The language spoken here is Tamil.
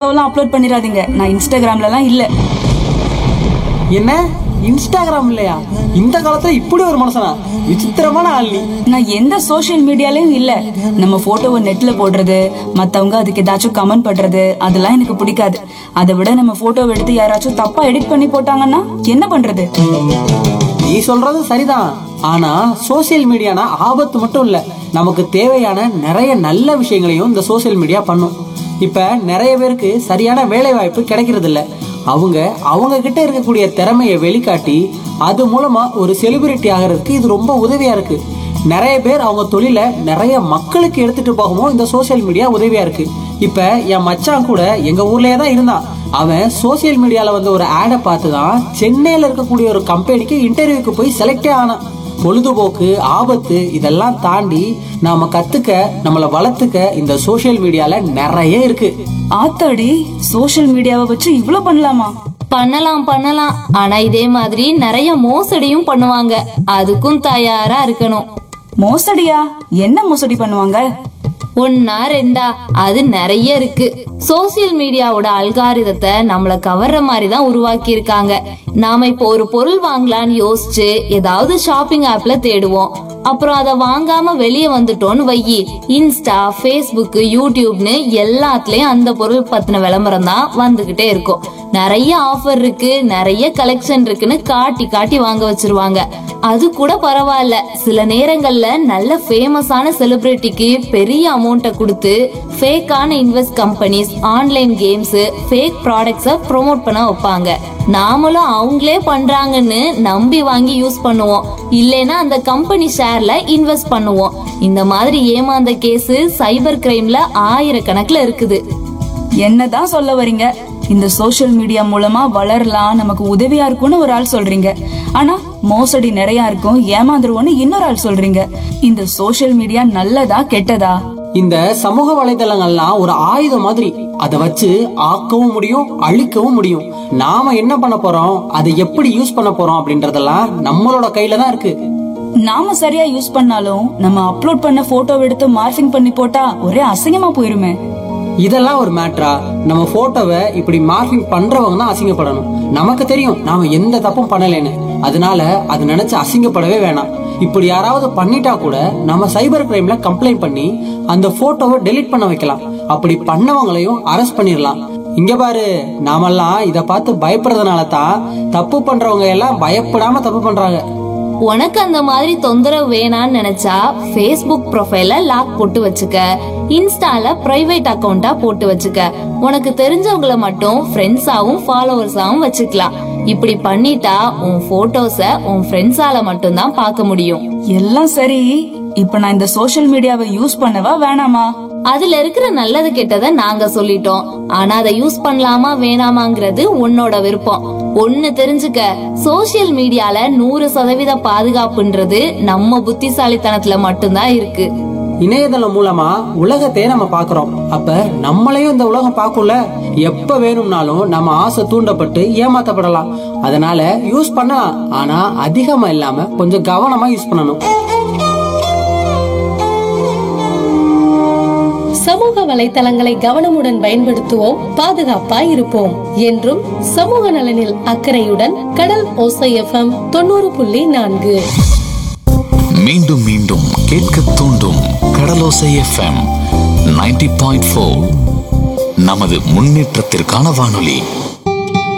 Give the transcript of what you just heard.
போட்டோலாம் அப்லோட் பண்ணிடாதீங்க நான் இன்ஸ்டாகிராம்லலாம் இல்ல என்ன இன்ஸ்டாகிராம் இல்லையா இந்த காலத்துல இப்படி ஒரு மனுஷனா விசித்திரமான ஆள் நீ நான் எந்த சோஷியல் மீடியாலயும் இல்ல நம்ம போட்டோவை நெட்ல போடுறது மத்தவங்க அதுக்கு ஏதாச்சும் கமெண்ட் பண்றது அதெல்லாம் எனக்கு பிடிக்காது அதை விட நம்ம போட்டோவை எடுத்து யாராச்சும் தப்பா எடிட் பண்ணி போட்டாங்கன்னா என்ன பண்றது நீ சொல்றது சரிதான் ஆனா சோசியல் மீடியானா ஆபத்து மட்டும் இல்ல நமக்கு தேவையான நிறைய நல்ல விஷயங்களையும் இந்த சோசியல் மீடியா பண்ணும் இப்ப நிறைய பேருக்கு சரியான வேலை வாய்ப்பு கிடைக்கிறது இல்ல அவங்க அவங்க கிட்ட இருக்கக்கூடிய திறமையை வெளிக்காட்டி அது மூலமா ஒரு செலிபிரிட்டி ஆகிறதுக்கு இது ரொம்ப உதவியா இருக்கு நிறைய பேர் அவங்க தொழிலை நிறைய மக்களுக்கு எடுத்துட்டு போகவும் இந்த சோசியல் மீடியா உதவியா இருக்கு இப்ப என் மச்சான் கூட எங்க ஊர்லயே தான் இருந்தான் அவன் சோசியல் மீடியால வந்து ஒரு ஆடை பார்த்து தான் சென்னையில இருக்கக்கூடிய ஒரு கம்பெனிக்கு இன்டர்வியூக்கு போய் செலக்டே ஆனான் பொழுதுபோக்கு ஆபத்து இதெல்லாம் தாண்டி நாம கத்துக்க நம்மளை வளர்த்துக்க இந்த சோசியல் மீடியால நிறைய இருக்கு ஆத்தாடி சோஷியல் மீடியாவை வச்சு இவ்ளோ பண்ணலாமா பண்ணலாம் பண்ணலாம் ஆனா இதே மாதிரி நிறைய மோசடியும் பண்ணுவாங்க அதுக்கும் தயாரா இருக்கணும் மோசடியா என்ன மோசடி பண்ணுவாங்க ஒன்னா ரெண்டா அது நிறைய இருக்கு சோசியல் மீடியாவோட அல்காரிதத்தை நம்மள கவர்ற மாதிரி தான் உருவாக்கி இருக்காங்க நாம இப்போ ஒரு பொருள் வாங்கலாம்னு யோசிச்சு ஏதாவது ஷாப்பிங் ஆப்ல தேடுவோம் அப்புறம் அதை வாங்காம வெளியே வந்துட்டோம்னு வையி இன்ஸ்டா ஃபேஸ்புக் யூடியூப்னு எல்லாத்துலயும் அந்த பொருள் பத்தின விளம்பரம் தான் வந்துகிட்டே இருக்கும் நிறைய ஆஃபர் இருக்கு நிறைய கலெக்ஷன் இருக்குன்னு காட்டி காட்டி வாங்க வச்சிருவாங்க அது கூட பரவாயில்ல சில நேரங்கள்ல நல்ல ஃபேமஸான செலிபிரிட்டிக்கு பெரிய அமௌண்ட்டை கொடுத்து ஃபேக்கான invest companies online games fake ப்ராடக்ட்ஸை ப்ரோமோட் பண்ண வைப்பாங்க நாமளும் அவங்களே பண்றாங்கன்னு நம்பி வாங்கி யூஸ் பண்ணுவோம் இல்லைன்னா அந்த கம்பெனி ஷேர்ல இன்வெஸ்ட் பண்ணுவோம் இந்த மாதிரி ஏமாந்த கேஸ் சைபர் கிரைம்ல ஆயிரக்கணக்குல இருக்குது என்னதான் சொல்ல வர்றீங்க இந்த சோஷியல் மீடியா மூலமா வளரலாம் நமக்கு உதவியா இருக்கும்னு ஒரு ஆள் சொல்றீங்க ஆனா மோசடி நிறைய இருக்கும் ஏமாந்துருவோம்னு இன்னொரு ஆள் சொல்றீங்க இந்த சோஷியல் மீடியா நல்லதா கெட்டதா இந்த சமூக வலைதளங்கள்லாம் ஒரு ஆயுதம் மாதிரி அதை வச்சு ஆக்கவும் முடியும் அழிக்கவும் முடியும் நாம என்ன பண்ண போறோம் அதை எப்படி யூஸ் பண்ண போறோம் அப்படின்றதெல்லாம் நம்மளோட கையில தான் இருக்கு நாம சரியா யூஸ் பண்ணாலும் நம்ம அப்லோட் பண்ண போட்டோ எடுத்து மார்ஃபிங் பண்ணி போட்டா ஒரே அசிங்கமா போயிருமே இதெல்லாம் ஒரு மேட்ரா நம்ம போட்டோவை இப்படி மார்க்கிங் பண்றவங்க தான் அசிங்கப்படணும் நமக்கு தெரியும் நாம எந்த தப்பும் பண்ணலைன்னு அதனால அது நினைச்சு அசிங்கப்படவே வேணாம் இப்படி யாராவது பண்ணிட்டா கூட நம்ம சைபர் கிரைம்ல கம்ப்ளைண்ட் பண்ணி அந்த போட்டோவை டெலீட் பண்ண வைக்கலாம் அப்படி பண்ணவங்களையும் அரெஸ்ட் பண்ணிடலாம் இங்க பாரு நாமெல்லாம் இத பார்த்து பயப்படுறதுனால தான் தப்பு பண்றவங்க எல்லாம் பயப்படாம தப்பு பண்றாங்க உனக்கு அந்த மாதிரி தொந்தரவு வேணான்னு நினைச்சா ஃபேஸ்புக் ப்ரொஃபைல லாக் போட்டு வச்சுக்க இன்ஸ்டால பிரைவேட் அக்கவுண்டா போட்டு வச்சுக்க உனக்கு தெரிஞ்சவங்கள மட்டும் ஃப்ரெண்ட்ஸாவும் ஃபாலோவர்ஸாவும் வச்சுக்கலாம் இப்படி பண்ணிட்டா உன் போட்டோஸ உன் ஃப்ரெண்ட்ஸால மட்டும்தான் பார்க்க முடியும் எல்லாம் சரி இப்ப நான் இந்த சோஷியல் மீடியாவை யூஸ் பண்ணவா வேணாமா அதுல இருக்கிற நல்லது கெட்டதை நாங்க சொல்லிட்டோம் ஆனா அதை யூஸ் பண்ணலாமா வேணாமாங்கிறது உன்னோட விருப்பம் ஒண்ணு தெரிஞ்சுக்க சோசியல் மீடியால நூறு சதவீத பாதுகாப்புன்றது நம்ம புத்திசாலித்தனத்துல மட்டும்தான் இருக்கு இணையதளம் மூலமா உலகத்தையே நம்ம பாக்குறோம் அப்ப நம்மளையும் இந்த உலகம் பார்க்கும்ல எப்ப வேணும்னாலும் நம்ம ஆசை தூண்டப்பட்டு ஏமாத்தப்படலாம் அதனால யூஸ் பண்ணலாம் ஆனா அதிகமா இல்லாம கொஞ்சம் கவனமா யூஸ் பண்ணணும் சமூக வலைத்தளங்களை கவனமுடன் பயன்படுத்துவோம் பாதுகாப்பாய் இருப்போம் என்றும் சமூக நலனில் அக்கறையுடன் கடல் ஓசை எஃப்எம் தொண்ணூறு புள்ளி நான்கு மீண்டும் மீண்டும் கேட்க தூண்டும் Kadalosai FM ninety point four நமது முன்னேற்றத்திற்கான வானொலி